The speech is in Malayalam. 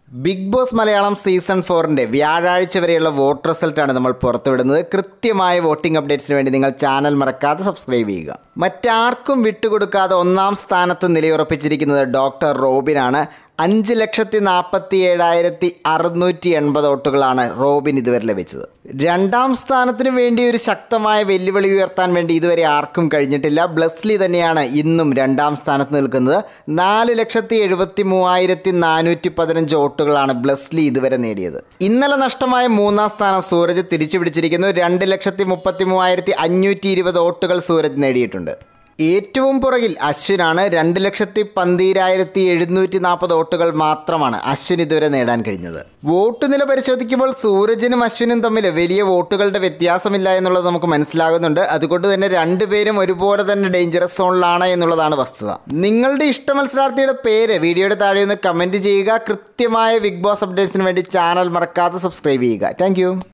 ബിഗ് ബോസ് മലയാളം സീസൺ ഫോറിൻ്റെ വ്യാഴാഴ്ച വരെയുള്ള വോട്ട് റിസൾട്ടാണ് നമ്മൾ പുറത്തുവിടുന്നത് കൃത്യമായ വോട്ടിംഗ് അപ്ഡേറ്റ്സിന് വേണ്ടി നിങ്ങൾ ചാനൽ മറക്കാതെ സബ്സ്ക്രൈബ് ചെയ്യുക മറ്റാർക്കും വിട്ടുകൊടുക്കാതെ ഒന്നാം സ്ഥാനത്ത് നിലയുറപ്പിച്ചിരിക്കുന്നത് ഡോക്ടർ റോബിനാണ് അഞ്ച് ലക്ഷത്തി നാൽപ്പത്തി ഏഴായിരത്തി അറുന്നൂറ്റി എൺപത് വോട്ടുകളാണ് റോബിൻ ഇതുവരെ ലഭിച്ചത് രണ്ടാം സ്ഥാനത്തിന് വേണ്ടി ഒരു ശക്തമായ വെല്ലുവിളി ഉയർത്താൻ വേണ്ടി ഇതുവരെ ആർക്കും കഴിഞ്ഞിട്ടില്ല ബ്ലസ്ലി തന്നെയാണ് ഇന്നും രണ്ടാം സ്ഥാനത്ത് നിൽക്കുന്നത് നാല് ലക്ഷത്തി എഴുപത്തി മൂവായിരത്തി നാനൂറ്റി പതിനഞ്ച് വോട്ടുകളാണ് ബ്ലസ്ലി ഇതുവരെ നേടിയത് ഇന്നലെ നഷ്ടമായ മൂന്നാം സ്ഥാനം സൂരജ് തിരിച്ചു പിടിച്ചിരിക്കുന്നു രണ്ട് ലക്ഷത്തി മുപ്പത്തി മൂവായിരത്തി അഞ്ഞൂറ്റി ഇരുപത് വോട്ടുകൾ സൂരജ് നേടിയിട്ടുണ്ട് ഏറ്റവും പുറകിൽ അശ്വിനാണ് രണ്ട് ലക്ഷത്തി പന്തീരായിരത്തി എഴുന്നൂറ്റി നാൽപ്പത് വോട്ടുകൾ മാത്രമാണ് അശ്വിൻ ഇതുവരെ നേടാൻ കഴിഞ്ഞത് വോട്ട് നില പരിശോധിക്കുമ്പോൾ സൂരജിനും അശ്വിനും തമ്മിൽ വലിയ വോട്ടുകളുടെ വ്യത്യാസമില്ല എന്നുള്ളത് നമുക്ക് മനസ്സിലാകുന്നുണ്ട് അതുകൊണ്ട് തന്നെ രണ്ടുപേരും ഒരുപോലെ തന്നെ ഡേഞ്ചറസ് സോണിലാണ് എന്നുള്ളതാണ് വസ്തുത നിങ്ങളുടെ ഇഷ്ട മത്സരാർത്ഥിയുടെ പേര് വീഡിയോയുടെ താഴെ ഒന്ന് കമൻറ്റ് ചെയ്യുക കൃത്യമായ ബിഗ് ബോസ് അപ്ഡേറ്റ്സിന് വേണ്ടി ചാനൽ മറക്കാതെ സബ്സ്ക്രൈബ് ചെയ്യുക താങ്ക്